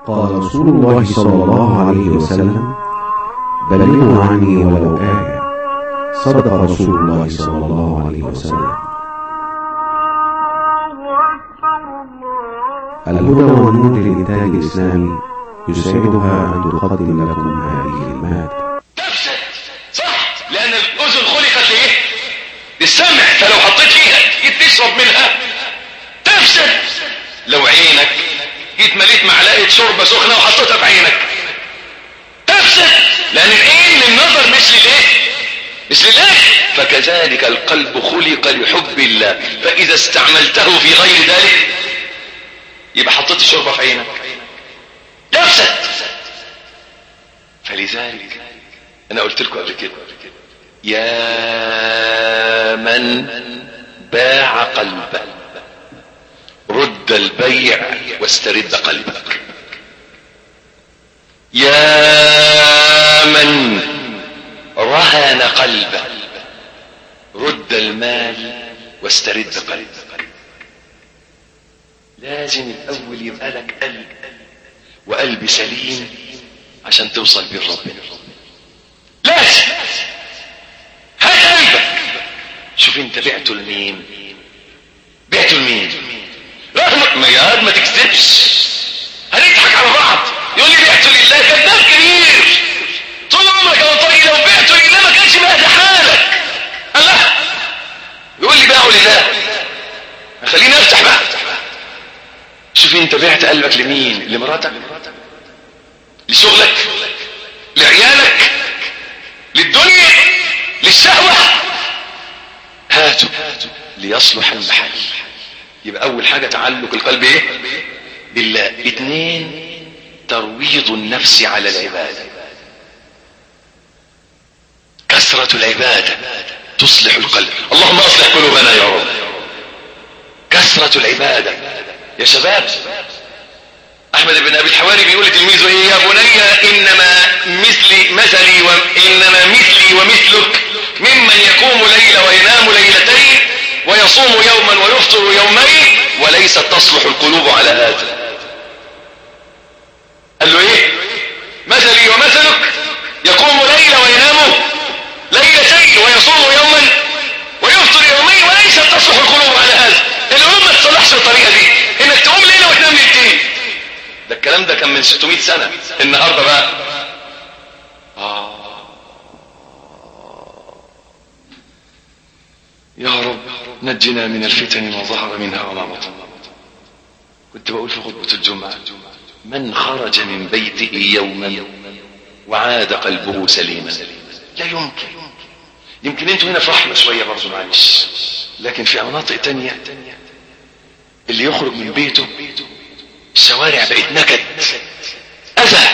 قال رسول الله صلى الله عليه وسلم بلغوا عني ولو آية صدق رسول الله صلى الله عليه وسلم الهدى والنور للإنتاج الإسلامي يسعدها أن تقدم لكم هذه المادة تفسد صح لأن الأذن خلقت لإيه؟ للسمع فلو حطيت فيها جيت تشرب منها تفسد لو عينك جيت مليت معلقة شوربة سخنة وحطيتها في عينك تفسد لأن العين للنظر مش للإيه؟ مش لله فكذلك القلب خلق لحب الله فإذا استعملته في غير ذلك يبقى حطيت الشوربة في عينك تفسد فلذلك انا قلت لكم قبل كده يا من باع قلبه رد البيع واسترد قلبك يا من رهن قلبه رد المال واسترد قلبك لازم الاول يبقى لك قلب وقلب سليم عشان توصل بيه ربنا لازم هات قلبك شوف انت بعته لمين بعته لمين رغم ما يا ما تكذبش هنضحك على بعض يقول لي بعته لله كذاب كبير طول عمرك يا طريق لو بعته لله ما كانش بقى ده حالك الله يقول لي باعه لله خليني افتح بقى شوف انت بعت قلبك لمين لمراتك لشغلك لعيالك للدنيا للشهوة هاتوا ليصلح المحل يبقى اول حاجة تعلق القلب ايه بالله اتنين ترويض النفس على العبادة كثرة العبادة تصلح القلب اللهم اصلح قلوبنا يا رب كثرة العبادة يا شباب احمد بن ابي الحواري بيقول لتلميذه ايه يا بني انما مثلي مثلي وانما مثلي ومثلك ممن يقوم ليلة وينام ليلتين ويصوم يوما ويفطر يومين وليست تصلح القلوب على هذا قال له ايه مثلي ومثلك يقوم ليلة وينام ليلتين ويصوم يوما ويفطر يومين وليست تصلح القلوب على هذا القلوب ما تصلحش بالطريقة دي انك تقوم ليلة وتنام ليلتين ده الكلام ده كان من 600 سنة النهاردة بقى آه. يا رب نجنا من الفتن ما ظهر منها وما بطن كنت بقول في خطبة الجمعة من خرج من بيته يوما وعاد قلبه سليما لا يمكن يمكن انتوا هنا في رحمة شوية برضو معلش لكن في مناطق تانية اللي يخرج من بيته الشوارع بقت نكد أذى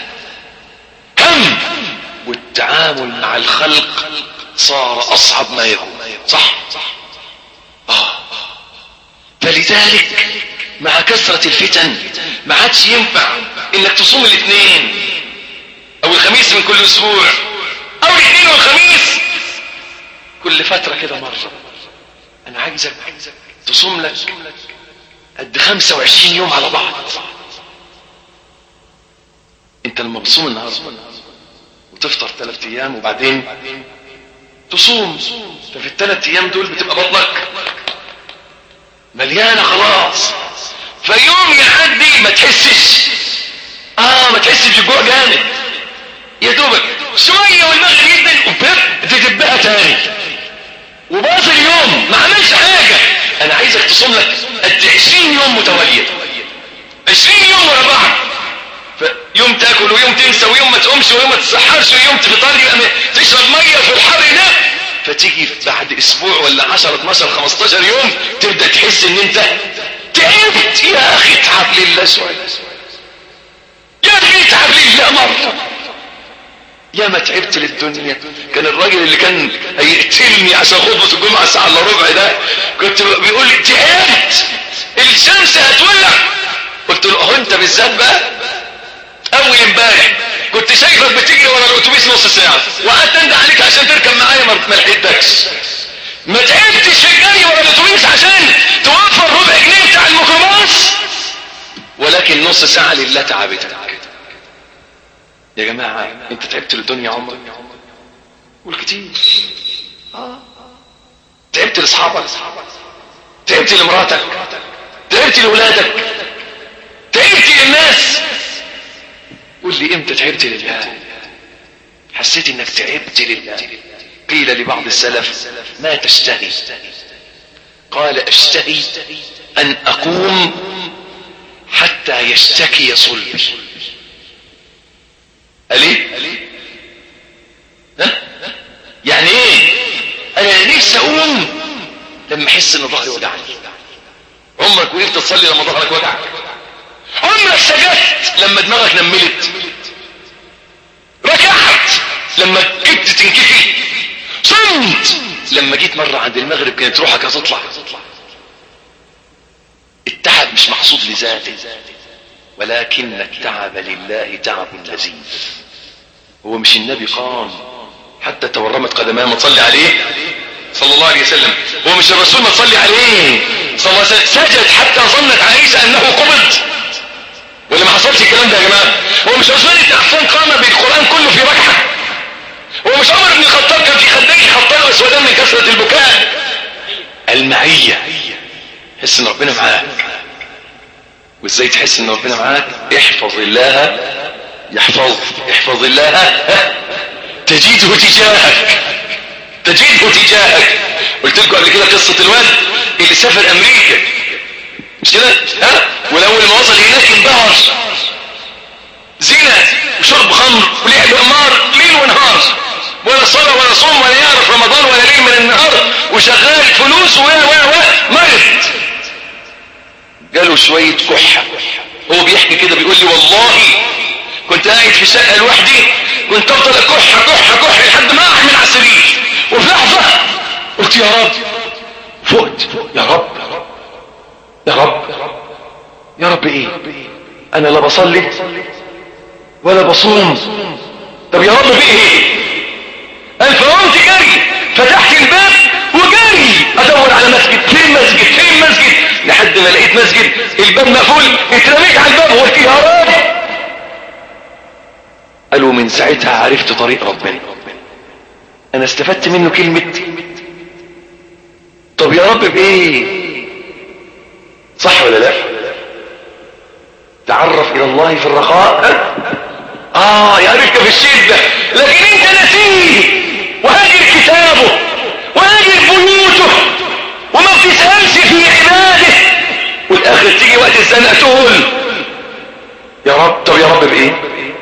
كم والتعامل مع الخلق صار أصعب ما يكون صح آه. فلذلك مع كثرة الفتن ما عادش ينفع انك تصوم الاثنين او الخميس من كل اسبوع او الاثنين والخميس كل فترة كده مرة انا عايزك تصوم لك قد 25 يوم على بعض انت لما بتصوم النهارده وتفطر ثلاث ايام وبعدين تصوم ففي الثلاث ايام دول بتبقى بطنك مليانه خلاص فيوم يعدي ما تحسش اه ما تحسش بالجوع جامد يا دوبك شويه والمغرب يدن وبب تدبها تاني وباقي اليوم ما عملش حاجه انا عايزك تصوم لك قد 20 يوم متواليه 20 يوم ورا بعض يوم تاكل ويوم تنسى ويوم ما تقومش ويوم ما تسحرش ويوم تفطر يبقى تشرب ميه في الحر ده فتيجي بعد اسبوع ولا 10 12 15 يوم تبدا تحس ان انت تعبت يا اخي اتعب لله شويه يا اخي اتعب لله مره يا ما تعبت للدنيا كان الراجل اللي كان هيقتلني عشان خطبه الجمعه الساعه الا ربع ده كنت بيقول لي تعبت الشمس هتولع قلت له اهو انت بالذات بقى اول امبارح كنت شايفك بتجري ورا الاتوبيس نص ساعه وقعدت انده عليك عشان تركب معايا ما لحقتكش ما تعبتش في الجري ورا الاتوبيس عشان توفر ربع جنيه بتاع الميكروباص ولكن نص ساعة لله تعبتك يا جماعة انت تعبت للدنيا عمرك قول كتير آه. تعبت لاصحابك تعبت لمراتك تعبت لولادك تعبت للناس قول لي امتى تعبت لله حسيت انك تعبت لله قيل لبعض السلف ما تشتهي قال اشتهي ان اقوم حتى يشتكي صلبي قال ايه ها يعني ايه انا نفسي اقوم لما احس ان ظهري وجعني عمرك وقفت تصلي لما ظهرك وجعك عمرك سجدت لما دماغك نملت ركعت لما جيت تنكفي صمت لما جيت مرة عند المغرب كانت روحك هتطلع التعب مش محصود لذاته ولكن التعب لله تعب لذيذ هو مش النبي قام حتى تورمت قدماه ما تصلي عليه صلى الله عليه وسلم هو مش الرسول ما تصلي عليه صلى الله عليه وسلم سجد حتى ظنت عائشة انه قبض ولا ما حصلش الكلام ده يا جماعة هو مش عثمان بن عفان قام بالقرآن كله في ركعة هو مش عمر بن الخطاب كان في خديه خطان اسودان من كثرة البكاء المعية حس ان ربنا معاك وازاي تحس ان ربنا معاك احفظ الله يحفظ احفظ الله تجده تجاهك تجده تجاهك قلت لكم قبل كده قصة الواد اللي سافر امريكا مش كده ها والاول ما وصل هناك انبهر زنا وشرب خمر ولعب قمار ليل ونهار ولا صلاة ولا صوم ولا يعرف رمضان ولا ليل من النهار وشغال فلوس و و و مرض جاله شوية كحة هو بيحكي كده بيقول لي والله كنت قاعد في شقة لوحدي كنت افضل كحة كحة كحة لحد ما احمل على السرير وفي لحظة قلت يا رب فقت يا رب يا رب يا رب ايه انا لا بصلي ولا بصوم طب يا رب بايه قال فقمت جري فتحت الباب وجري ادور على مسجد فين مسجد فين مسجد لحد ما لقيت مسجد الباب مقفول اترميت على الباب وقلت يا رب قالوا من ساعتها عرفت طريق ربنا انا استفدت منه كلمة طب يا رب بايه صح ولا لا تعرف الى الله في الرخاء اه يعرفك في الشدة لكن انت نسيه وهاجر كتابه وهاجر بيوته وما بتسألش في عباده والاخر تيجي وقت الزنقة تقول يا رب طب يا رب بايه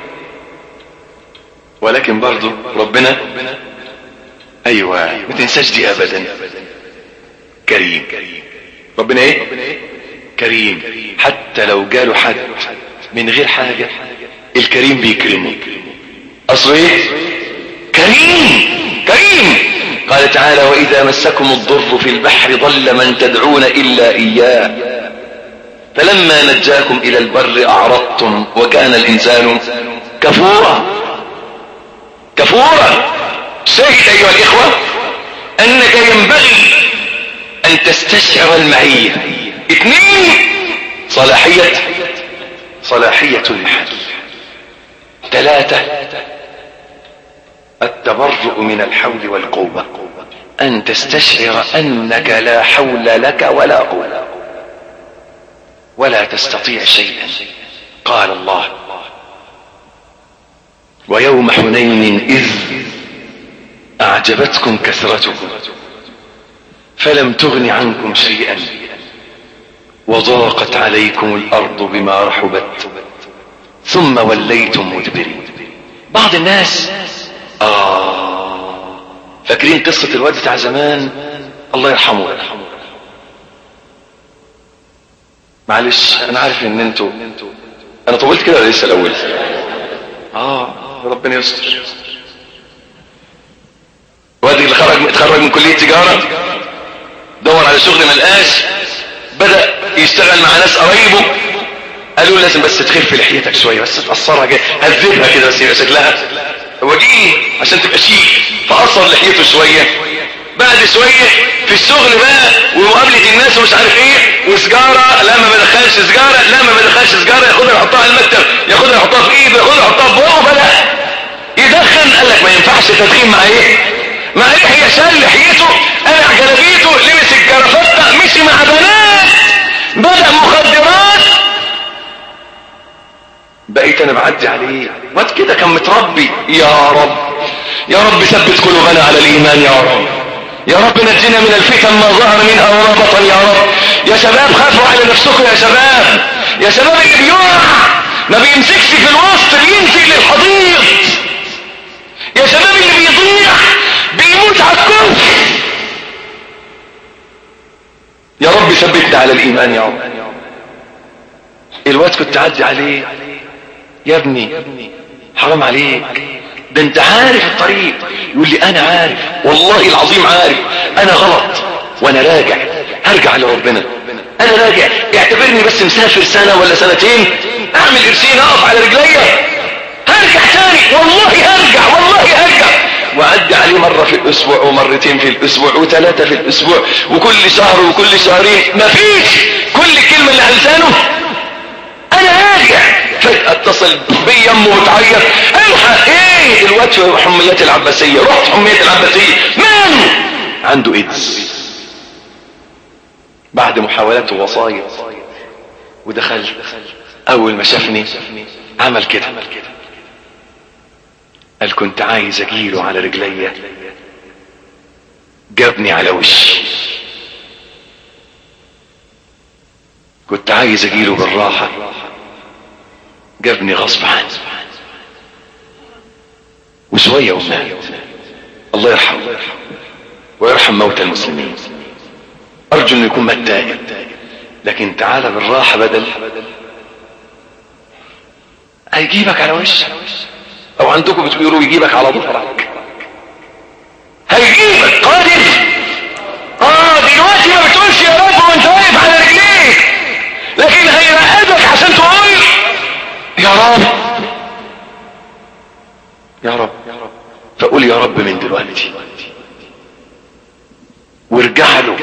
ولكن برضو ربنا ايوه ما تنساش دي ابدا كريم ربنا ايه كريم حتى لو جاله حد من غير حاجة الكريم بيكرمه اصله ايه كريم كريم قال تعالى واذا مسكم الضر في البحر ضل من تدعون الا اياه فلما نجاكم الى البر اعرضتم وكان الانسان كفورا كفورا شاهد ايها الاخوة انك ينبغي ان تستشعر المعية اثنين صلاحية صلاحية المحل ثلاثة التبرؤ من الحول والقوة ان تستشعر انك لا حول لك ولا قوة ولا تستطيع شيئا قال الله ويوم حنين إذ أعجبتكم كثرتكم فلم تغن عنكم شيئا وضاقت عليكم الأرض بما رحبت ثم وليتم مدبرين بعض الناس آه فاكرين قصة الواد بتاع زمان الله يرحمه معلش انا عارف ان انتوا انا طولت كده ولا لسه الاول اه ربنا يستر وادي اللي خرج اتخرج من كلية تجارة دور على شغل ملقاش بدأ يشتغل مع ناس قرايبه قالوا لازم بس تخف لحيتك شوية بس تقصرها كده هذبها كده بس يبقى شكلها وجيه عشان تبقى شيك فقصر لحيته شوية بعد شوية في الشغل بقى ومقابلة الناس ومش عارف ايه وسجارة لا ما بدخلش سجارة لا ما بدخلش سجارة ياخدها يحطها على المكتب ياخدها يحطها في ايده ياخدها يحطها في بقه بدأ يدخن قال لك ما ينفعش تدخين مع ايه مع لحية شال لحيته قلع جلابيته لبس الجرافطة مشي مع بنات بدأ مخدرات بقيت انا بعدي عليه واد كده كان متربي يا رب يا رب ثبت قلوبنا على الايمان يا رب يا رب نجينا من الفتن ما ظهر منها وما بطن يا رب يا شباب خافوا على نفسكم يا شباب يا شباب اللي بيقع ما بيمسكش في الوسط بينزل للحضيض يا شباب اللي بيضيع بيموت على الكفر يا رب ثبتنا على الايمان يا رب الواد كنت عدي عليه يا ابني حرام عليك ده انت عارف الطريق يقول لي انا عارف والله العظيم عارف انا غلط وانا راجع هرجع لربنا انا راجع اعتبرني بس مسافر سنة ولا سنتين اعمل قرشين اقف على رجليا هرجع تاني والله هرجع والله هرجع وعدي عليه مرة في الاسبوع ومرتين في الاسبوع وثلاثة في الاسبوع وكل شهر وكل شهرين مفيش كل كلمة اللي على لسانه انا راجع فجأة اتصل بي امه وتعيط الحق ايه الواد في حميات العباسية رحت حميات العباسية من عنده ايدز بعد محاولات ووصايا ودخل اول ما شافني عمل كده قال كنت عايز اجيله على رجليا جابني على وشي كنت عايز اجيله بالراحة جابني غصب عني وشوية ومات الله يرحمه ويرحم موتى المسلمين ارجو انه يكون مات تائب لكن تعالى بالراحة بدل هيجيبك على وشك او عندكم بتقولوا يجيبك على ظهرك هيجيبك قادر اه دلوقتي ما بتقولش يا رب وانت واقف على رجليك لكن هيرقدك عشان تقول يا رب يا رب فقول يا رب من دلوقتي وارجع له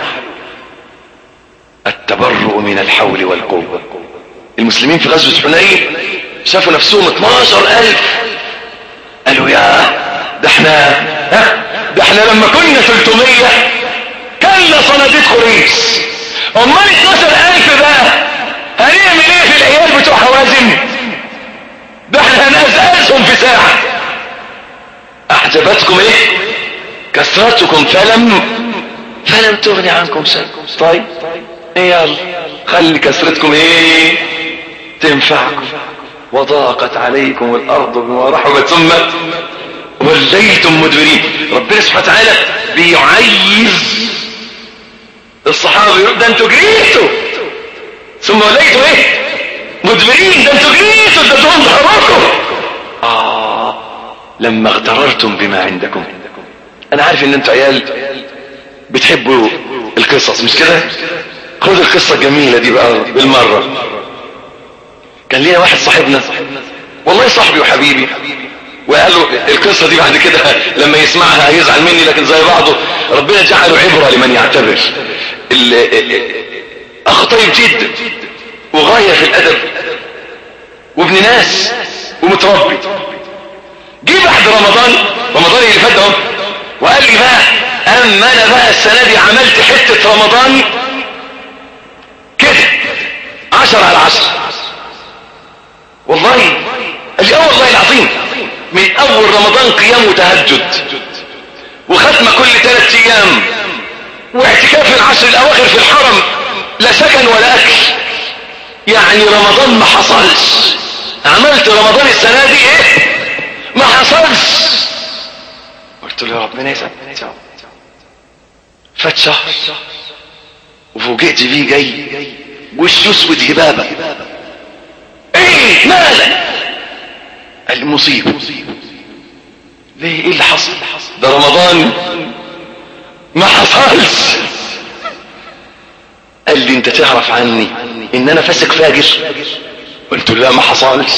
التبرؤ من الحول والقوة المسلمين في غزوة حنين شافوا نفسهم 12000 قالوا يا ده احنا ها ده احنا لما كنا 300 كلنا صناديق قريش امال 12000 بقى هنعمل ايه في العيال بتوع حوازن ده احنا هنزقزهم في ساعة اعجبتكم ايه كثرتكم فلم فلم تغني عنكم شيء طيب ايه يلا خلي كثرتكم ايه تنفعكم وضاقت عليكم الارض بما رحبت ثم وليتم مدبرين ربنا سبحانه وتعالى بيعيز الصحابة ده انتوا جريتوا ثم وليتوا ايه مدبرين ده انتوا جريتوا ده انتوا ظهركم اه لما اغتررتم بما عندكم انا عارف ان انتوا عيال بتحبوا القصص مش كده خد القصة الجميلة دي بقى بالمرة كان لينا واحد صاحبنا والله صاحبي وحبيبي وقال له القصة دي بعد كده لما يسمعها هيزعل مني لكن زي بعضه ربنا جعله عبرة لمن يعتبر اخ طيب جدا وغاية في الادب وابن ناس ومتربي جه بعد رمضان رمضان اللي فات ده وقال لي بقى اما انا بقى السنة دي عملت حتة رمضان كده عشر على عشر والله قال لي اه والله العظيم من اول رمضان قيام وتهجد وختمة كل ثلاث ايام واعتكاف العشر الاواخر في الحرم لا سكن ولا اكل يعني رمضان ما حصلش عملت رمضان السنة دي ايه ما حصلش قلت له يا ربنا يسعدك فات شهر وفوجئت بيه جاي وشه اسود هبابه ايه مالك قال لي مصيبه ليه ايه اللي حصل ده رمضان ما حصلش قال لي انت تعرف عني ان انا فاسق فاجر قلت له لا ما حصلش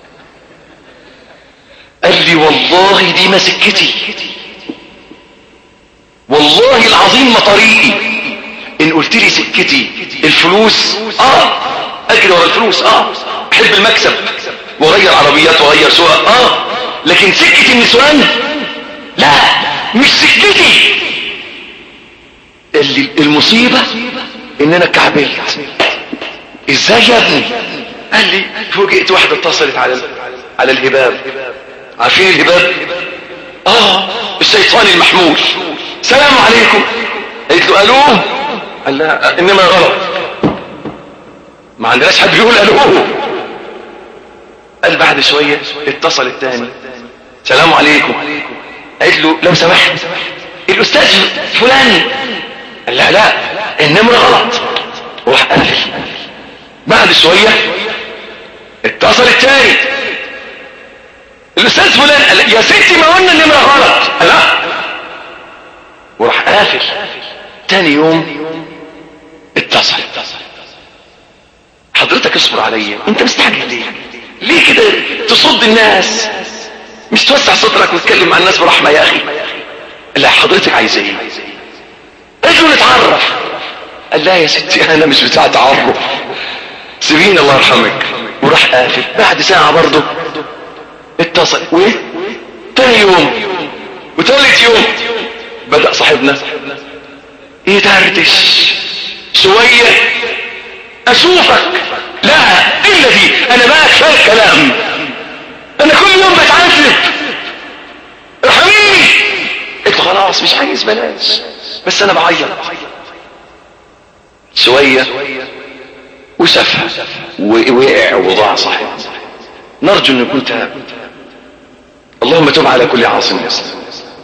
قال لي والله دي ما سكتي والله العظيم ما طريقي ان قلت لي سكتي الفلوس اه اجري ورا الفلوس اه احب المكسب واغير عربيات واغير سواق اه لكن سكة النسوان لا مش سكتي اللي المصيبة ان انا كعبلت ازاي يا ابني قال لي فوجئت واحدة اتصلت على على الهباب عارفين الهباب اه الشيطان المحمول سلام عليكم قالت له الو قال لها انما غلط ما عندناش حد بيقول الو قال بعد شوية اتصل الثاني سلام عليكم قالت له لو سمحت الاستاذ فلان قال لا لا النمرة غلط وراح قافل بعد شوية اتصل الثاني الاستاذ فلان قال يا ستي ما قلنا النمرة غلط قال لا وراح قافل تاني يوم اتصل حضرتك اصبر عليا انت مستعجل ليه ليه كده تصد الناس مش توسع صدرك وتتكلم مع الناس برحمة يا اخي لا حضرتك عايزه ايه قلت له نتعرف قال لا يا ستي انا مش بتاع تعرف سيبيني الله يرحمك وراح قافل بعد ساعة برضه اتصل وايه تاني يوم وتالت يوم بدأ صاحبنا يدردش شوية اشوفك لا الا دي انا بقى كفايه كلام انا كل يوم بتعذب ارحميني قلت خلاص مش عايز بلاش بس انا بعيط شوية وسفه ووقع وضاع صاحب نرجو ان يكون تاب اللهم تب على كل عاصم مسلم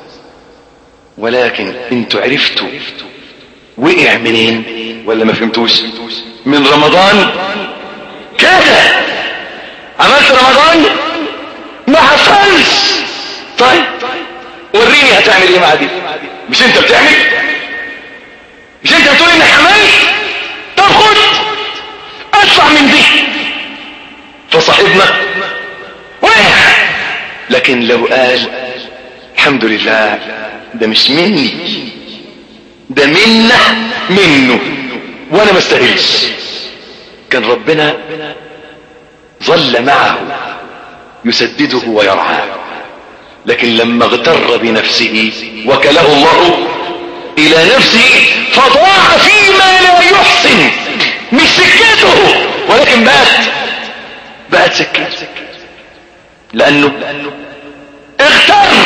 ولكن انتوا عرفتوا وقع منين ولا ما فهمتوش من رمضان كده عملت رمضان ما حصلش طيب وريني هتعمل ايه مع دي مش انت بتعمل مش انت بتقول انك عملت طب خد ادفع من دي فصاحبنا وقع لكن لو قال الحمد لله ده مش مني ده منا منه وانا ما استاهلش كان ربنا ظل معه يسدده ويرعاه لكن لما اغتر بنفسه وكله الله الى نفسه فضاع فيما لا يحسن مش سكته ولكن بقت بقت سكته لانه اغتر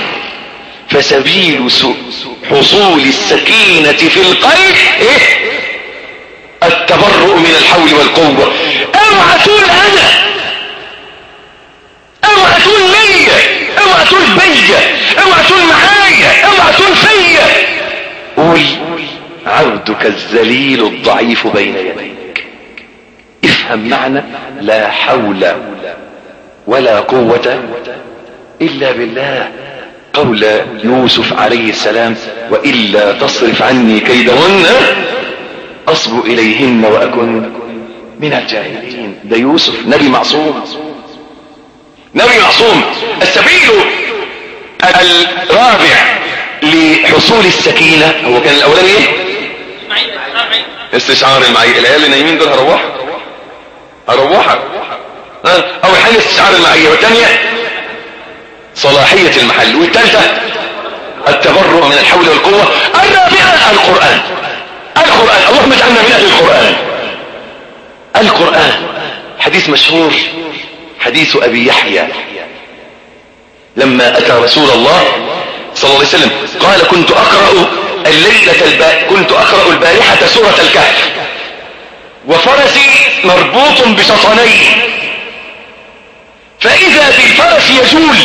فسبيل حصول السكينة في القلب ايه التبرؤ من الحول والقوة اوعى تقول انا اوعى تقول ليا اوعى تقول بيا اوعى تقول معايا اوعى تقول فيا قول عبدك الذليل الضعيف بين يديك افهم معنى لا حول ولا قوة الا بالله قول يوسف عليه السلام وإلا تصرف عني كيدهن أصب إليهن وأكن من الجاهلين ده يوسف نبي معصوم نبي معصوم السبيل الرابع لحصول السكينة هو كان الأولاني ايه استشعار المعية العيال اللي نايمين دول هروحك هروحك أول حاجة استشعار المعية والثانية صلاحية المحل والثالثة التبرؤ من الحول والقوة الرابعة القرآن القرآن اللهم اجعلنا من أهل القرآن القرآن حديث مشهور حديث أبي يحيى لما أتى رسول الله صلى الله عليه وسلم قال كنت أقرأ الليلة الب... كنت أقرأ البارحة سورة الكهف وفرسي مربوط بشطنين فإذا بالفرس يجول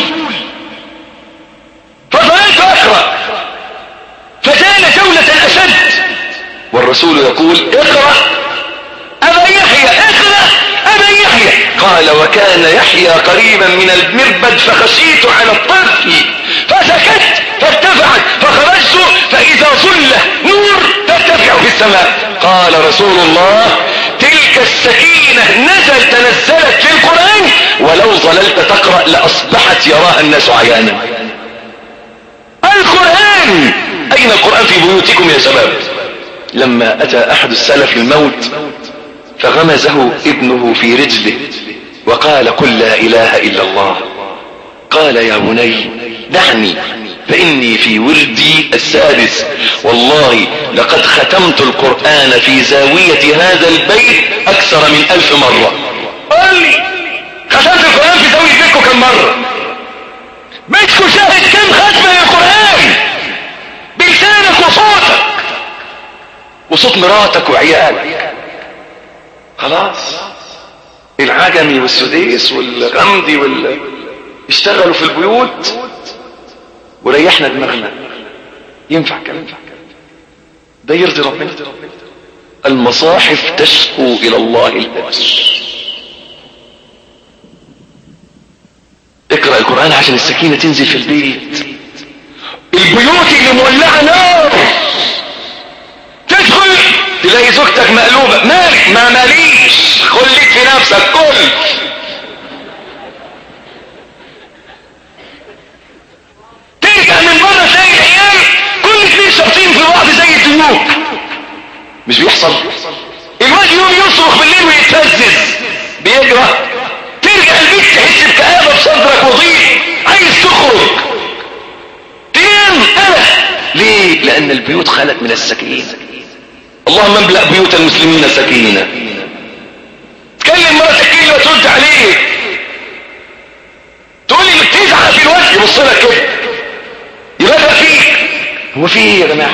فظللت أقرأ فجال جولة أشد والرسول يقول اقرأ أبا يحيى اقرأ أبا يحيى قال وكان يحيى قريبا من المربد فخشيت على الطفل فسكت فارتفعت فخرجت فإذا ظل نور ترتفع في السماء قال رسول الله تلك السكينة نزل تنزلت في القرآن ولو ظللت تقرأ لأصبحت يراها الناس عيانا القرآن اين القرآن في بيوتكم يا شباب لما اتى احد السلف الموت فغمزه ابنه في رجله وقال قل لا اله الا الله قال يا بني دعني فإني في وردي السادس والله لقد ختمت القرآن في زاوية هذا البيت أكثر من ألف مرة قال لي ختمت القرآن في زاوية بيتكم كم مرة بيتكم شاهد كم ختمة للقرآن بلسانك وصوتك وصوت مراتك وعيالك خلاص العجمي والسديس والغمدي وال... اشتغلوا في البيوت وريحنا دماغنا ينفع كلام ده يرضي ربنا المصاحف تشكو الى الله الأبس اقرأ القرآن عشان السكينة تنزل في البيت البيوت اللي مولعة نار تدخل تلاقي زوجتك مقلوبة مالك ما ماليش خليك في نفسك كل ترجع من بره تلاقي العيال كل اثنين شابطين في بعض زي الديوك مش بيحصل الواد يوم يصرخ بالليل ويتهزز بيجرى ترجع البيت تحس بكآبة في صدرك وضيق عايز تخرج تنام قلق ليه لان البيوت خلت من السكينة اللهم املأ بيوت المسلمين سكينة تكلم مراتك كلمة ترد عليه تقول لي بتزعق في الوجه يبص لك كده يبقى فيك هو في ايه يا جماعة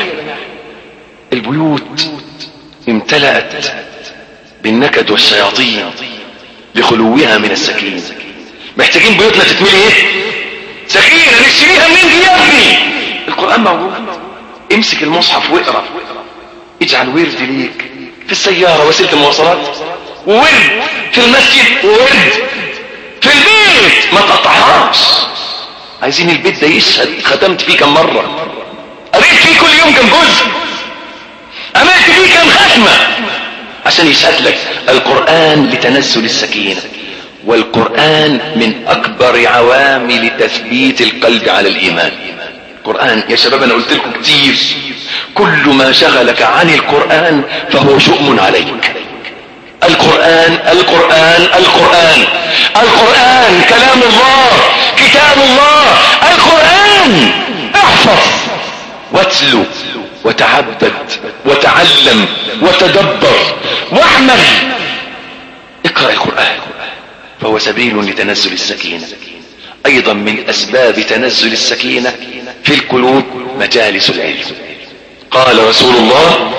البيوت امتلأت بالنكد والشياطين لخلوها من السكينة محتاجين بيوتنا تتملي ايه سكينة نشتريها منين دي يا ابني القرآن موجود امسك المصحف واقرأ اجعل ورد ليك في السيارة وسيلة المواصلات وورد في المسجد وورد في البيت ما تقطعهاش عايزين البيت ده يشهد ختمت فيه كم مرة قريت فيه كل يوم كم جزء عملت فيه كم ختمة عشان يشهد لك القرآن لتنزل السكينة والقرآن من أكبر عوامل تثبيت القلب على الإيمان القرآن يا شباب أنا قلت لكم كتير كل ما شغلك عن القرآن فهو شؤم عليك القرآن القرآن القرآن القرآن كلام الله كتاب الله القرآن احفظ واتلو وتعبد وتعلم وتدبر واعمل اقرأ القرآن فهو سبيل لتنزل السكينة ايضا من اسباب تنزل السكينة في القلوب مجالس العلم قال رسول الله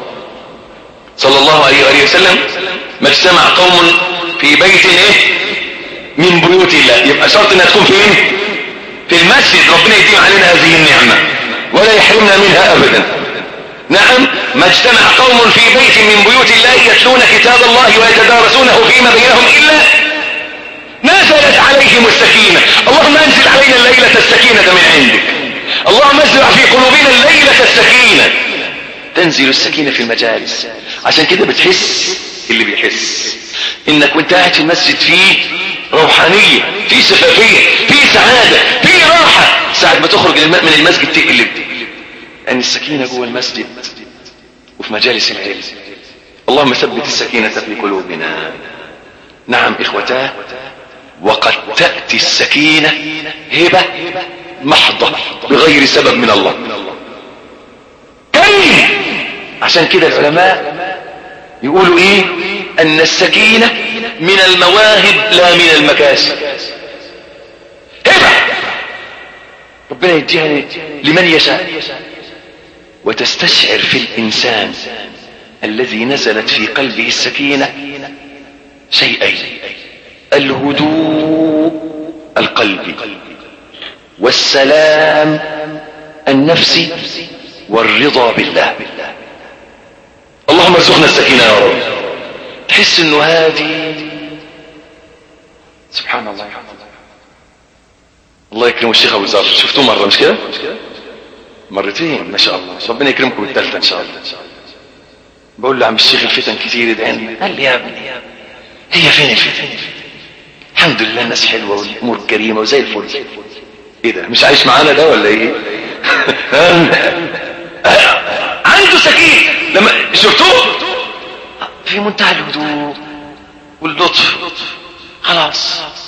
صلى الله عليه وآله وسلم ما اجتمع قوم في بيت ايه من بيوت الله يبقى شرط انها تكون فين في المسجد ربنا يديم علينا هذه النعمة ولا يحرمنا منها ابدا نعم ما اجتمع قوم في بيت من بيوت الله يتلون كتاب الله ويتدارسونه فيما بينهم الا نزلت عليهم السكينة اللهم انزل علينا الليلة السكينة من عندك اللهم ازرع في قلوبنا الليلة السكينة تنزل السكينة في المجالس عشان كده بتحس اللي بيحس انك وانت قاعد في المسجد فيه روحانية في شفافية في سعادة في راحة ساعة ما تخرج من المسجد تقلب ان السكينة جوه المسجد وفي مجالس العلم اللهم ثبت السكينة في قلوبنا نعم اخوتاه وقد تأتي السكينة هبة محضة بغير سبب من الله كيف عشان كده العلماء يقولوا ايه ان السكينة من المواهب لا من المكاسب هبة ربنا يديها لمن يشاء وتستشعر في الانسان الذي نزلت في قلبه السكينة شيئين الهدوء القلبي والسلام النفسي والرضا بالله اللهم ارزقنا السكينة يا رب تحس انه هادي سبحان الله الله يكرم الشيخ ابو زار شفتوه مرة مش كده مرتين ما شاء الله ربنا يكرمكم الثالثة ان شاء الله بقول له عم الشيخ الفتن كتير ادعي قال لي يا ابني هي فين الفتن الحمد لله الناس حلوة والامور كريمة وزي الفل ايه ده مش عايش معانا ده ولا ايه في منتهى الهدوء واللطف خلاص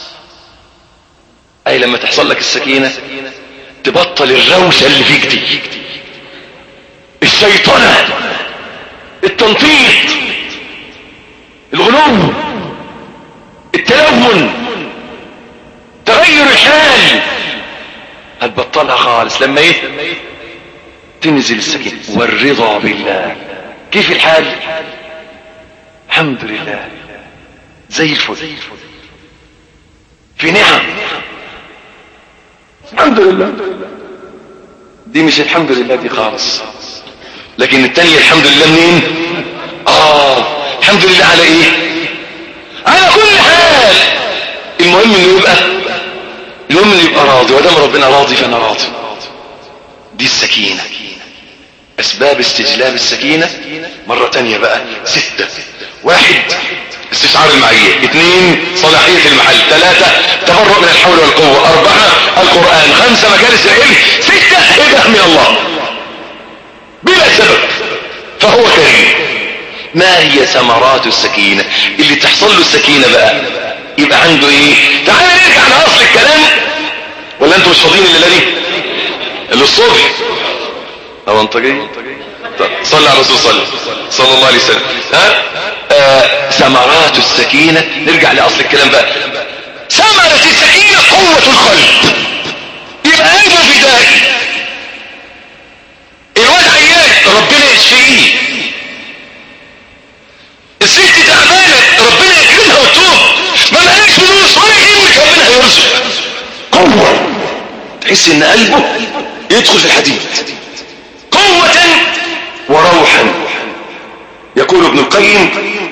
اي لما تحصل لك السكينة تبطل الروشة اللي فيك دي الشيطنة التنطيط الغلو التلون تغير الحال هتبطلها خالص لما ايه تنزل السكينة والرضا بالله كيف الحال الحمد لله زي الفل في نعم الحمد لله دي مش الحمد لله دي خالص لكن التانية الحمد لله منين اه الحمد لله على ايه على كل حال المهم انه يبقى المهم انه يبقى راضي ودام ربنا راضي فانا راضي دي السكينة اسباب استجلاب السكينة مرة تانية بقى ستة واحد استشعار المعية اثنين صلاحية المحل ثلاثة تبرؤ من الحول والقوة اربعة القرآن خمسة مجالس العلم ستة هبة من الله بلا سبب فهو كريم ما هي ثمرات السكينة اللي تحصل له السكينة بقى يبقى عنده ايه تعال نرجع لاصل الكلام ولا انتوا مش فاضيين الليله دي اللي الصبح او انت جاي طب صلى على الرسول صلى صلى الله عليه وسلم ها آه ثمرات السكينة نرجع لأصل الكلام بقى ثمرة السكينة قوة القلب يبقى قلبه فدائي الواد عيان ربنا يشفيه الست تعبانة ربنا يكرمها وتوب ما لقاش فلوس ولا يهمك ربنا هيرزق قوة تحس ان قلبه يدخل في الحديد قوة وروحا يقول ابن القيم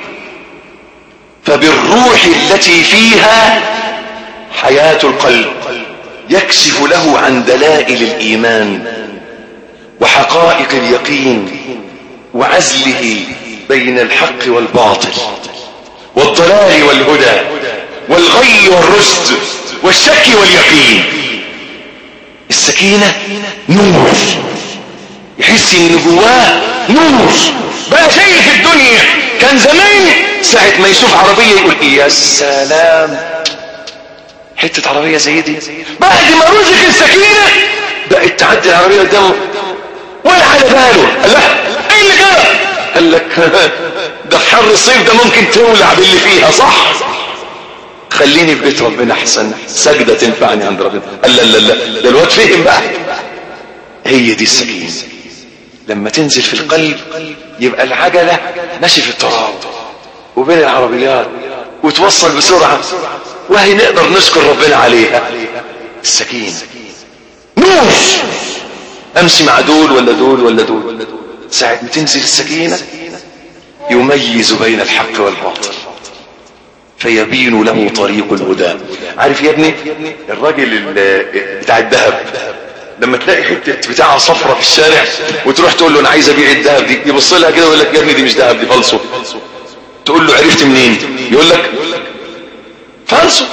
فبالروح التي فيها حياة القلب يكشف له عن دلائل الإيمان وحقائق اليقين وعزله بين الحق والباطل والضلال والهدى والغي والرشد والشك واليقين السكينة نور يحس ان جواه نور بقى شايف الدنيا كان زمان ساعة ما يشوف عربية يقول إيه يا سلام حتة عربية زي دي بعد ما رزق السكينة بقت تعدي العربية قدامه ولا على باله قال له ايه اللي كده قال لك ده في حر الصيف ده ممكن تولع باللي فيها صح خليني في بيت ربنا احسن سجدة تنفعني عند ربنا قال لا لا لا ده الواد فهم بقى هي دي السكينة لما تنزل في القلب يبقى العجلة ماشي في التراب وبين العربيات وتوصل بسرعة وهي نقدر نشكر ربنا عليها السكينة نور امشي مع دول ولا دول ولا دول ساعة ما تنزل السكينة يميز بين الحق والباطل فيبين له طريق الهدى عارف يا ابني الراجل بتاع الذهب لما تلاقي حته بتاعها صفرة في الشارع وتروح تقول له انا عايز ابيع الذهب دي يبص لها كده ويقول لك يا ابني دي مش ذهب دي فالصو تقول له عرفت منين يقول لك فالصو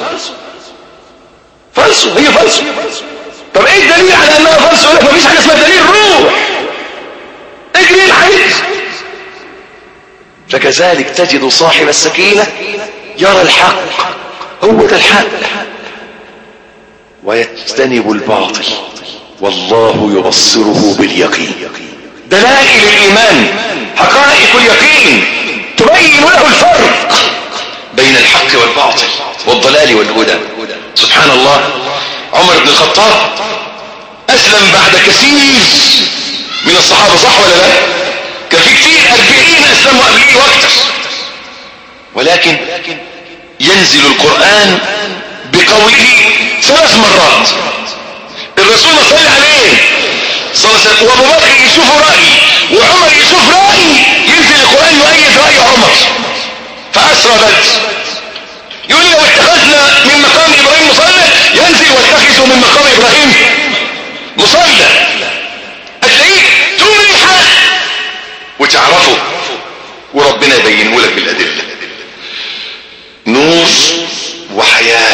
فالصو هي فالصو طب ايه الدليل على انها فالصو يقول لك مفيش حاجه اسمها دليل روح اجري الحديث فكذلك تجد صاحب السكينة يرى الحق هو ده الحق ويجتنب الباطل والله يبصره باليقين دلائل الإيمان حقائق اليقين تبين له الفرق بين الحق والباطل والضلال والهدى سبحان الله عمر بن الخطاب أسلم بعد كثير من الصحابة صح ولا لا كان في كثير أربعين أسلموا قبليه وأكثر ولكن ينزل القرآن بقوله ثلاث مرات الرسول صلى عليه صلى الله عليه وسلم وابو بكر يشوف رأي وعمر يشوف رأي ينزل القرآن يؤيد رأي عمر فأسرى بدر يقول لو اتخذنا من مقام إبراهيم مصلى ينزل واتخذوا من مقام إبراهيم مصلى هتلاقيه تمحى وتعرفه وربنا يبينه لك بالأدلة نور وحياة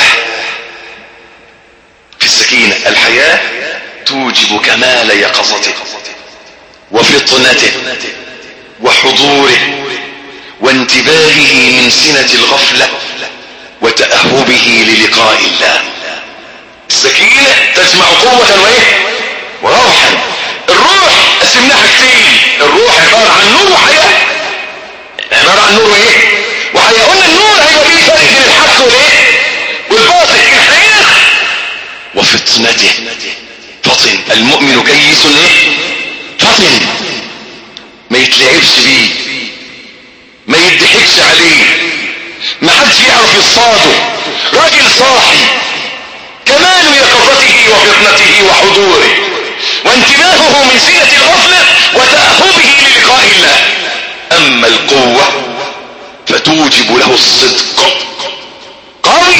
في السكينة الحياة توجب كمال يقظته وفطنته وحضوره وانتباهه من سنة الغفلة وتأهبه للقاء الله السكينة تجمع قوة وايه وروحا الروح قسمناها حاجتين الروح عبارة عن نور وحياة عبارة عن نور وايه وحياة قلنا النور هيبقى فيه فرق بين الحق والايه والباطل الحياة وفطنته فطن المؤمن كيس ايه فطن ما يتلعبش بيه ما يضحكش عليه ما حدش يعرف يصاده راجل صاحي كمال يقظته وفطنته وحضوره وانتباهه من سنة الغفلة وتأهبه للقاء الله أما القوة فتوجب له الصدق قوي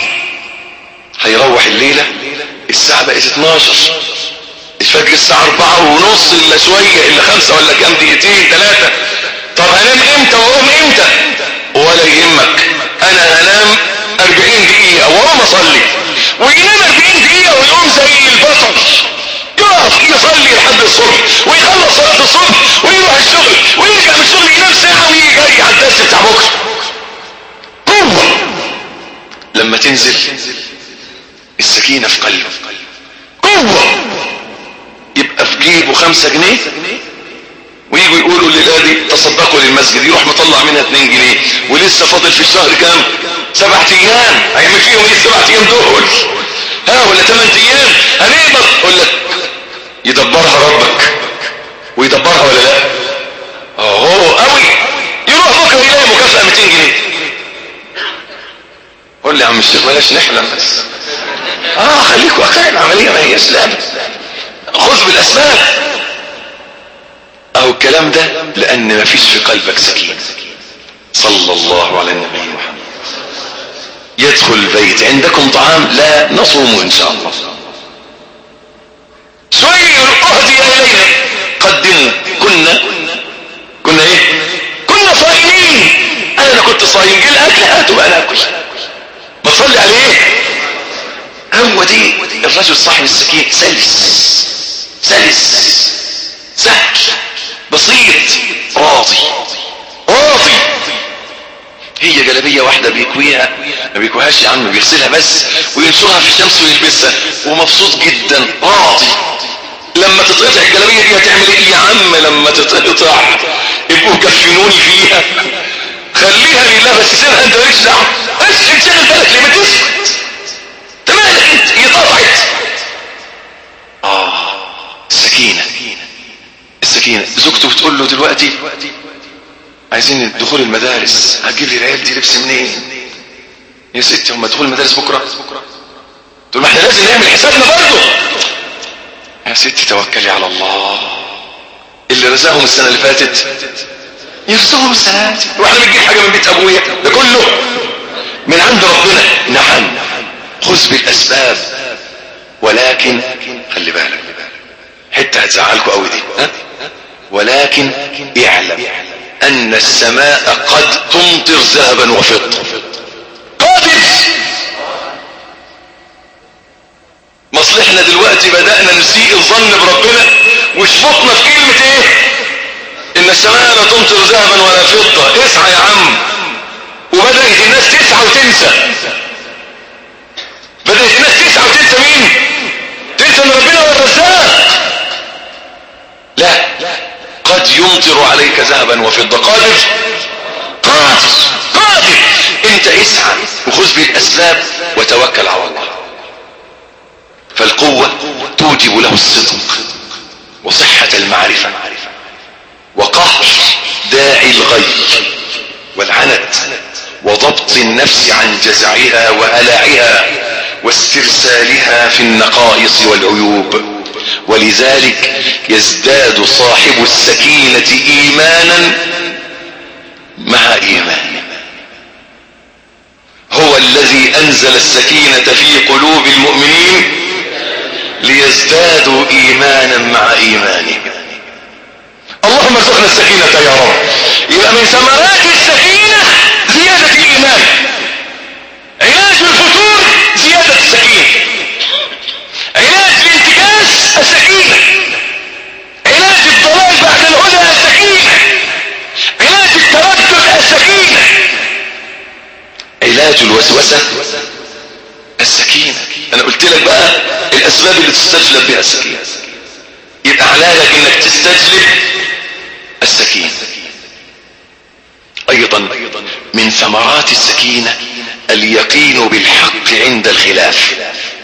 هيروح الليلة الساعة بقت 12 الفجر الساعة 4 ونص إلا شوية إلا خمسة ولا كام دقيقتين ثلاثة طب هنام امتى واقوم امتى ولا يهمك انا هنام 40 دقيقة واقوم اصلي وينام 40 دقيقة ويقوم زي البطل يقف يصلي لحد الصبح ويخلص صلاة الصبح ويروح الشغل ويرجع من الشغل ينام ساعة ويجي جاي على الدرس بتاع بكرة قوة لما تنزل السكينة في قلبه قوة يبقى في جيبه خمسة جنيه ويجوا يقولوا الليلة دي تصدقوا للمسجد يروح مطلع منها 2 جنيه ولسه فاضل في الشهر كام سبعة ايام هيعمل فيهم ايه السبعة ايام دول ها ولا 8 ايام هنقدر اقول لك يدبرها ربك ويدبرها ولا لا اهو قوي يروح بكره يلاقي مكافأة 200 جنيه قول لي يا عم الشيخ بلاش نحلم بس اه خليك واقعي العملية ما هيش لعبة خذ بالاسباب اهو الكلام ده لان ما فيش في قلبك سكينة صلى الله على النبي محمد يدخل البيت عندكم طعام لا نصوم ان شاء الله شوي اهدي الينا قدموا كنا كنا ايه كنا صائمين انا كنت صايم جه الاكل هاتوا بقى ناكل ما تصلي عليه هو دي الرجل صاحب السكين سلس سلس سهل بسيط راضي راضي هي جلبية واحدة بيكويها ما بيكويهاش يا عم بيغسلها بس وينشرها في الشمس ويلبسها ومبسوط جدا راضي لما تتقطع الجلبية دي هتعمل ايه يا عم لما تتقطع يبقوا كفنوني فيها خليها لله بس سيبها انت مالكش دعوه بس انشغل بالك ليه ما تسكت انت مالك انت هي طلعت اه السكينه السكينه زوجته بتقول له دلوقتي عايزين دخول المدارس هتجيب لي العيال دي لبس منين يا ستي هم دخول المدارس بكره تقول ما احنا لازم نعمل حسابنا برضه يا ستي توكلي على الله اللي رزقهم السنه اللي فاتت يرزقهم السنه دي واحنا بنجيب حاجه من بيت ابويا ده كله من عند ربنا نعم خذ بالاسباب ولكن خلي بالك حته هتزعلكوا قوي دي ها ولكن اعلم ان السماء قد تمطر ذهبا وفضه قادر مصلحنا دلوقتي بدأنا نسيء الظن بربنا وشفطنا في كلمة ايه ان السماء لا تمطر ذهبا ولا فضة اسعى يا عم وبدأت الناس تسعى وتنسى بدأت الناس تسعى وتنسى مين تنسى ان ربنا هو الرزاق لا قد يمطر عليك ذهبا وفضة قادر قادر قادر انت اسعى وخذ بالاسباب وتوكل على الله فالقوة توجب له الصدق وصحة المعرفة وقهر داعي الغي والعنت وضبط النفس عن جزعها وهلعها واسترسالها في النقائص والعيوب ولذلك يزداد صاحب السكينة إيمانا مع إيمانه هو الذي أنزل السكينة في قلوب المؤمنين ليزدادوا إيمانا مع إيمانهم اللهم ارزقنا السكينة يا رب يبقى من ثمرات السكينة زيادة الإيمان علاج الفتور زيادة السكينة علاج الانتكاس السكينة علاج الضلال بعد الهدى السكينة علاج التردد قلت لك بقى الاسباب اللي تستجلب بها السكينة يبقى علاجك انك تستجلب السكينة ايضا من ثمرات السكينة اليقين بالحق عند الخلاف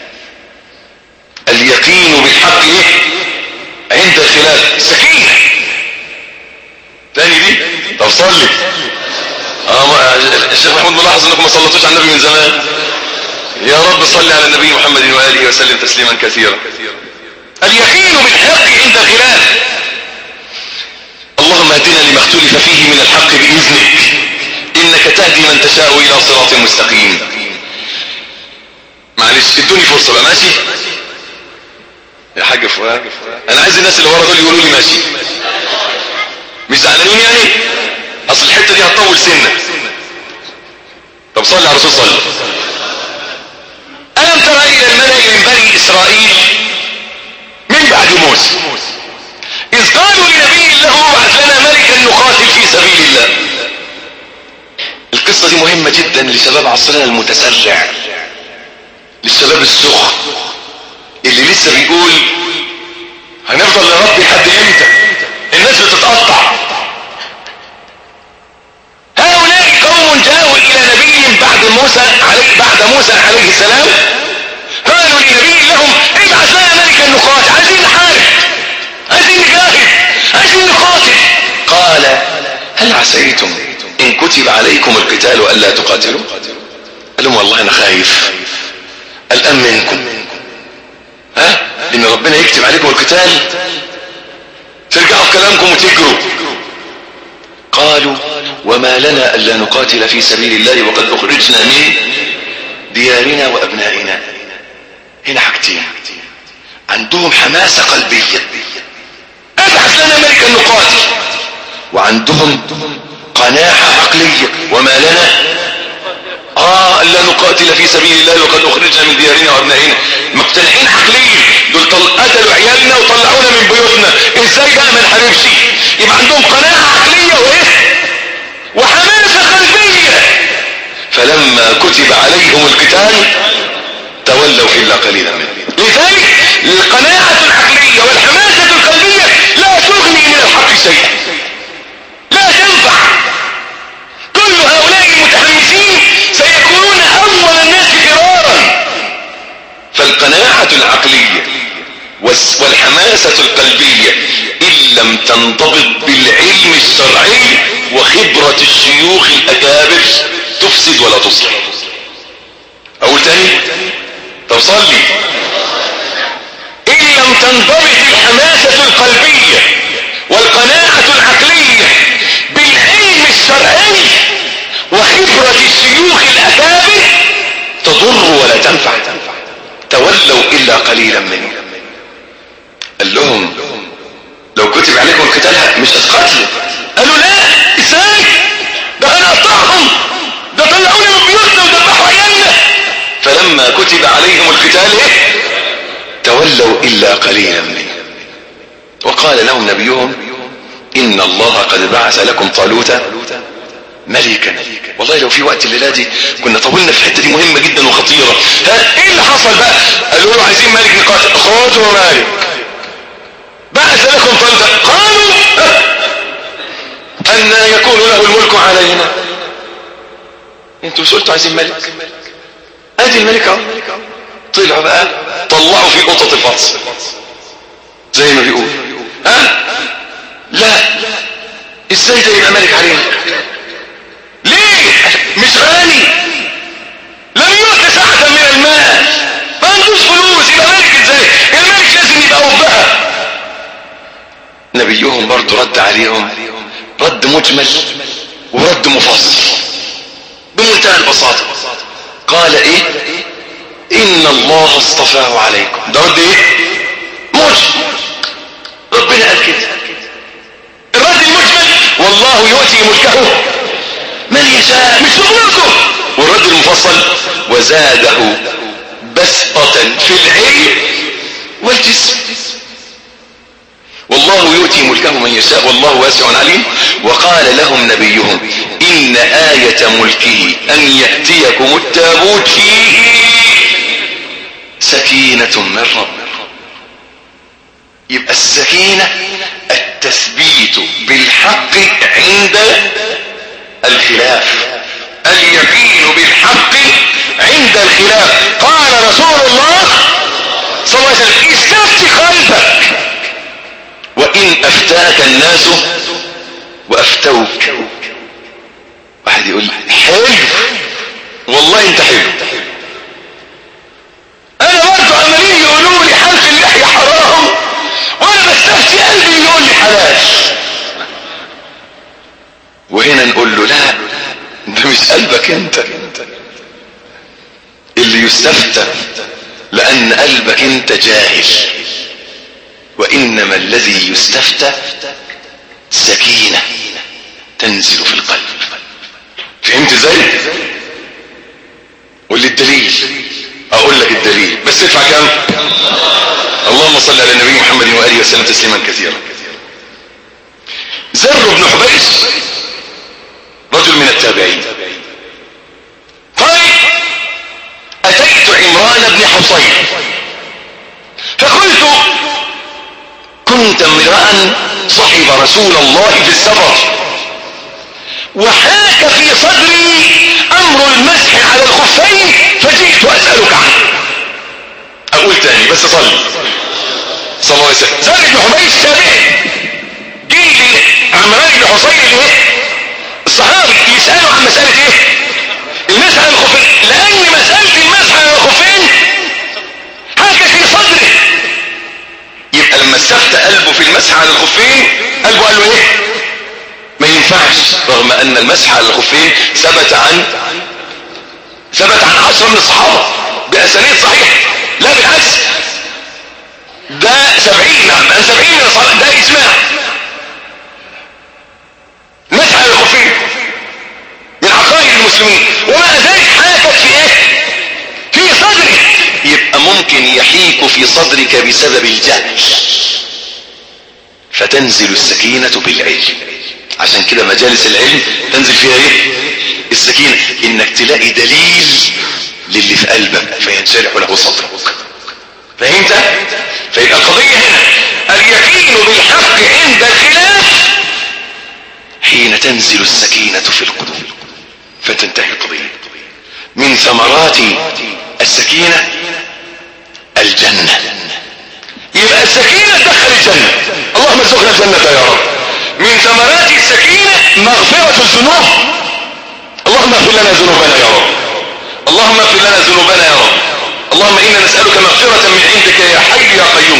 اليقين بالحق ايه عند الخلاف سكينة تاني دي طب صلي اه الشيخ محمود ملاحظ انكم ما صلتوش على النبي من زمان يا رب صل على النبي محمد وآله وسلم تسليما كثيرا اليقين بالحق عند الخلاف اللهم اهدنا لما اختلف فيه من الحق بإذنك إنك تهدي من تشاء إلى صراط مستقيم معلش ادوني فرصة بقى ماشي يا حاج فؤاد انا عايز الناس اللي ورا دول يقولوا لي ماشي مش زعلانين يعني اصل الحته دي هتطول سنه طب صلي على الرسول صلى الم ترى الى الملأ من بني اسرائيل من بعد موسى اذ قالوا لنبي له ابعث لنا ملكا نقاتل في سبيل الله القصه دي مهمه جدا لشباب عصرنا المتسرع للشباب السخن اللي لسه بيقول هنفضل نربي لحد امتى الناس بتتقطع هؤلاء قوم جاءوا الى نبي بعد موسى عليه بعد موسى عليه السلام قالوا لنبي لهم ابعث لنا ملكا نقاتل عايزين نحارب عايزين نجاهد عايزين نقاتل قال هل عسيتم ان كتب عليكم القتال الا تقاتلوا قال لهم والله انا خايف الان منكم ها ان ربنا يكتب عليكم القتال ترجعوا في كلامكم وتجروا قالوا وما لنا الا نقاتل في سبيل الله وقد اخرجنا من ديارنا وابنائنا هنا حاجتين عندهم حماسة قلبية ابعث لنا ملكا نقاتل وعندهم قناعة عقلية وما لنا اه الا نقاتل في سبيل الله وقد اخرجنا من ديارنا وابنائنا مقتنعين عقليا دول طل... قتلوا عيالنا وطلعونا من بيوتنا ازاي بقى ما نحاربش يبقى عندهم قناعة عقلية وايه وحماسة قلبية فلما كتب عليهم القتال تولوا الا قليلا منهم لذلك القناعة العقلية والحماسة القلبية لا تغني من الحق شيئا لا تنفع كل هؤلاء المتحمسين سيكونون اول الناس فرارا فالقناعة العقلية والحماسة القلبية ان لم تنضبط بالعلم الشرعي وخبرة الشيوخ الاكابر تفسد ولا تصلح اقول تاني طب صلي ان لم تنضبط الحماسة القلبية والقناعة العقلية بالعلم الشرعي وخبرة الشيوخ الأكابر تضر ولا تنفع تولوا إلا قليلا منهم قال لهم لو كتب عليكم القتال مش هتقاتلوا قالوا لا ازاي ده هنقطعهم ده طلعونا من بيوتنا وذبحوا عيالنا فلما كتب عليهم القتال ايه تولوا إلا قليلا منهم وقال لهم نبيهم إن الله قد بعث لكم طالوت ملكا والله لو في وقت الليلة دي كنا طولنا في الحتة دي مهمة جدا وخطيرة ها ايه اللي حصل بقى قالوا له عايزين ملك نقاتل خذوا ملك بعث لكم طالوت قالوا أن يكون له الملك علينا انتوا مش قلتوا عايزين ملك ادي الملك اهو طلعوا بقى طلعوا في قطة الفرس زي ما بيقول ها لا ازاي ده يبقى ملك علينا ليه مش غني لم يؤت سعة من المال ما عندوش فلوس يبقى ملك ازاي الملك لازم يبقى أبها نبيهم برضو رد عليهم رد مجمل ورد مفصل بمنتهى البساطة قال ايه ان الله اصطفاه عليكم ده رد ايه مجمل ربنا قال كده الرد المجمل والله يؤتي ملكه من يشاء مش ملكه والرد المفصل وزاده بسطة في العلم والجسم والله يؤتي ملكه من يشاء والله واسع عليم وقال لهم نبيهم إن آية ملكه أن يأتيكم التابوت فيه سكينة من رب يبقى السكينة التثبيت بالحق عند الخلاف اليقين بالحق عند الخلاف قال رسول الله صلى الله عليه وسلم استفت قلبك وإن أفتاك الناس وأفتوك واحد يقول حلو والله انت حلو انا برضه عمالين يقولوا لي حلق اللحية حرام وانا بستفتي قلبي يقول لي حلال وهنا نقول له لا ده مش قلبك انت اللي يستفتى لان قلبك انت جاهل وانما الذي يستفتى سكينة تنزل في القلب فهمت ازاي قول لي الدليل اقول لك الدليل بس ادفع كام اللهم صل على النبي محمد واله وسلم تسليما كثيرا زر بن حبيس رجل من التابعين قال اتيت عمران بن حصين فقلت كنت امرأ صحب رسول الله في السفر وحاك في صدري امر المسح على الخفين فجئت اسألك عنه اقول تاني بس صلي صلى الله عليه وسلم زاد بن حميد التابعي جه لي عمران بن حصين الايه الصحابي يسأله عن مسألة ايه المسح على الخفين لان مسألة المسح على الخفين حاجة في صدره يبقى لما استفت قلبه في المسح على الخفين قلبه قال له ايه ما ينفعش رغم ان المسح على الخفين ثبت عن ثبت عن عشرة من الصحابة بأسانيد صحيح لا بالعكس ده سبعين نعم عن سبعين من الصحابة ده إجماع المسح على الخفين من عقائد المسلمين ومع ذلك حاكت في ايه في صدرك يبقى ممكن يحيك في صدرك بسبب الجهل فتنزل السكينة بالعلم عشان كده مجالس العلم تنزل فيها ايه السكينة انك تلاقي دليل للي في قلبك فينشرح له صدرك فهمت فيبقى القضية هنا اليقين بالحق عند الخلاف حين تنزل السكينة في القلوب فتنتهي القضية من ثمرات السكينة الجنة يبقى السكينة تدخل الجنة اللهم ارزقنا الجنة يا رب من ثمرات السكينة مغفرة الذنوب اللهم اغفر لنا ذنوبنا يا رب اللهم اغفر لنا ذنوبنا يا رب اللهم إنا نسألك مغفرة من عندك يا حي يا قيوم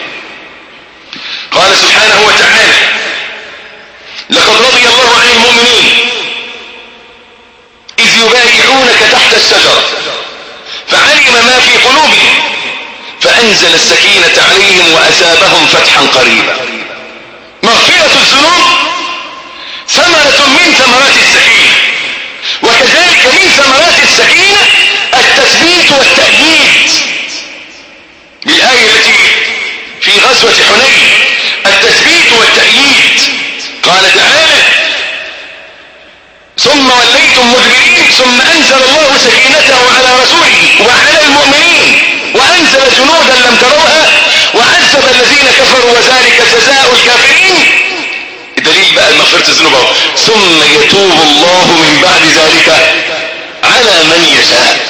قال سبحانه وتعالى لقد رضي الله عن المؤمنين إذ يبايعونك تحت الشجرة فعلم ما في قلوبهم فأنزل السكينة عليهم وأثابهم فتحا قريبا مغفرة الذنوب ثمرة من ثمرات السكينة وكذلك من ثمرات السكينة التثبيت والتأييد بالآية التي في غزوة حنين التثبيت والتأييد قال تعالى ثم وليتم مدبرين ثم أنزل الله سكينته على رسوله وعلى المؤمنين وأنزل جنودا لم تروها وعذب الذين كفروا وذلك جزاء الكافرين الدليل بقى المغفرة الذنوب اهو ثم يتوب الله من بعد ذلك على من يشاء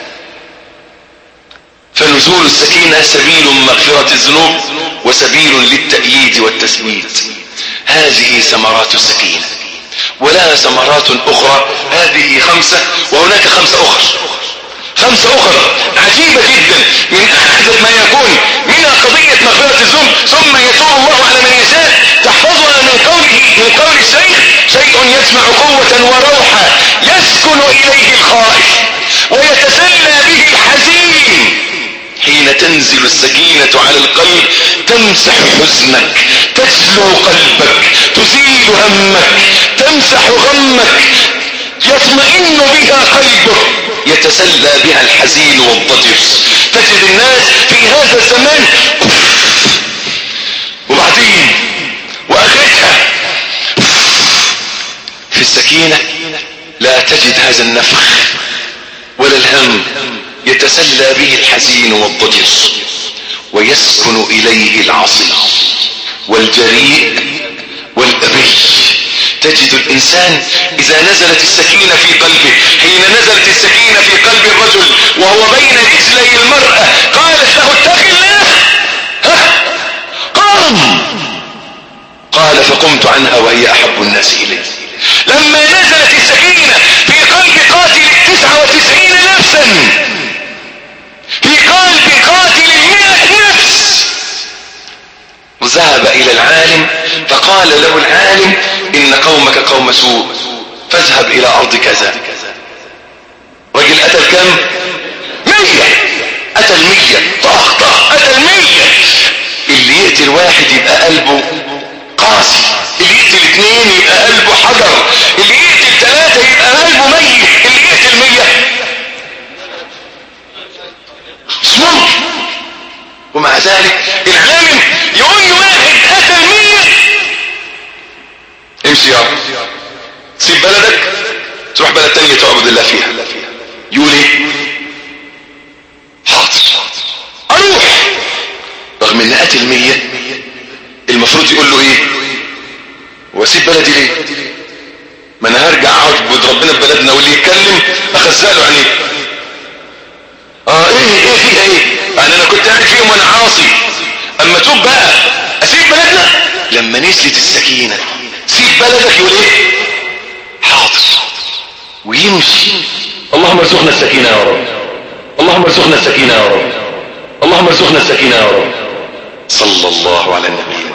فنزول السكينة سبيل مغفرة الذنوب وسبيل للتأييد والتثبيت هذه ثمرات السكينة ولها ثمرات أخرى هذه خمسة وهناك خمسة أخرى خمسة أخرى عجيبة جدا من أعجب ما يكون منها قضية مغفرة الذنب ثم يتوب الله على من يشاء تحفظها من قوله من قول الشيخ شيء يجمع قوة وروحا يسكن إليه الخائف ويتسلى به الحزين حين تنزل السكينة على القلب تمسح حزنك تجلو قلبك تزيل همك تمسح غمك يطمئن بها قلبك يتسلى بها الحزين والضجر تجد الناس في هذا الزمان وبعدين واخرتها في السكينة لا تجد هذا النفخ ولا الهم يتسلى به الحزين والضجر ويسكن إليه العصي والجريء والأبي تجد الإنسان إذا نزلت السكينة في قلبه حين نزلت السكينة في قلب الرجل وهو بين رجلي المرأة قالت له اتق الله ها قام قال فقمت عنها وهي أحب الناس إلي لما نزلت السكينة في قلب قاتل التسعة وتسعين نفسا في قلب قاتل المئة نفس وذهب إلى العالم فقال له العالم إن قومك قوم سوء فاذهب إلى أرض كذا رجل أتى الكم مية أتى المية طخ طخ أتى المية اللي يقتل واحد يبقى قلبه قاسي اللي يقتل اثنين يبقى قلبه حجر اللي يقتل ثلاثة يبقى قلبه ميت اللي يقتل مية اسمه ومع ذلك العالم يقول له واحد قتل مية امشي يا سيب بلدك تروح بلد تانية تعبد الله فيها يقول ايه حاضر اروح رغم ان قتل مية المفروض يقول له ايه واسيب بلدي ليه ما انا هرجع اعبد ربنا في بلدنا واللي يتكلم اخزق له عينيه اه ايه ايه فيها ايه يعني انا كنت قاعد فيهم وانا عاصي اما توب بقى اسيب بلدنا لما نزلت السكينه سيب بلدك يقول ايه حاضر ويمشي اللهم ارزقنا السكينه يا رب اللهم ارزقنا السكينه يا رب اللهم ارزقنا السكينه يا رب صلى الله على النبي